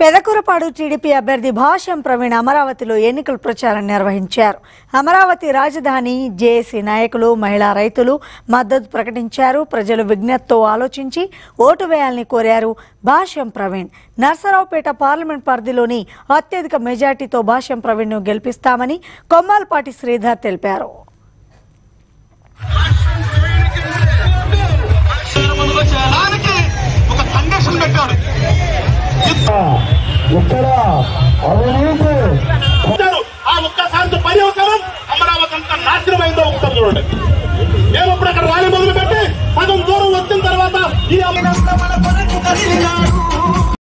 Pedakurapadu TDP అభ్యర్థి భాష్యం ప్రవీణ్ అమరావతిలో ఎన్నికల ప్రచారం నిర్వహించారు అమరావతి రాజధాని జేఏసీ నాయకులు మహిళా రైతులు మద్దతు ప్రకటించారు ప్రజలు విజ్ఞతతో ఆలోచించి ఓటు వేయాలని కోరారు భాష్యం ప్రవీణ్ నర్సరావుపేట పార్లమెంట్ పరిధిలోని అత్యధిక మెజార్టీతో భాష్యం ప్రవీణ్ను గెలిపిస్తామని కొమ్మాలపాటి శ్రీధర్ తెలిపారు ముందుకు చేయడానికి ఒక కండిషన్ పెట్టాడు ఇక్కడ అవినీతి